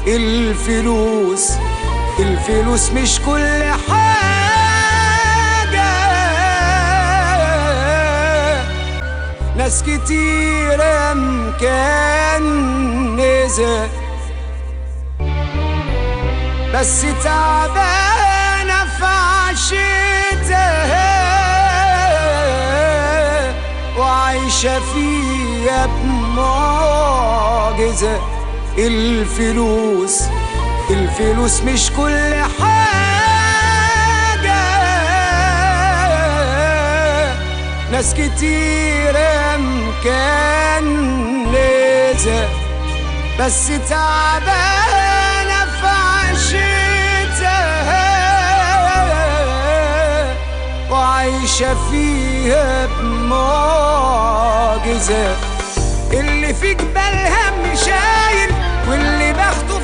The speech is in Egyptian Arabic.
الفلوس الفلوس مش كل حاجة ناس كتيرة مكنزة بس تعبانة في عشتها وعايشة فيها بمعجزة الفلوس الفلوس مش كل حاجة ناس كتيرة مكنزة بس تعبانة في عشتها وعايشة فيها بمعجزة اللي في جبالها مش شايل واللي باخده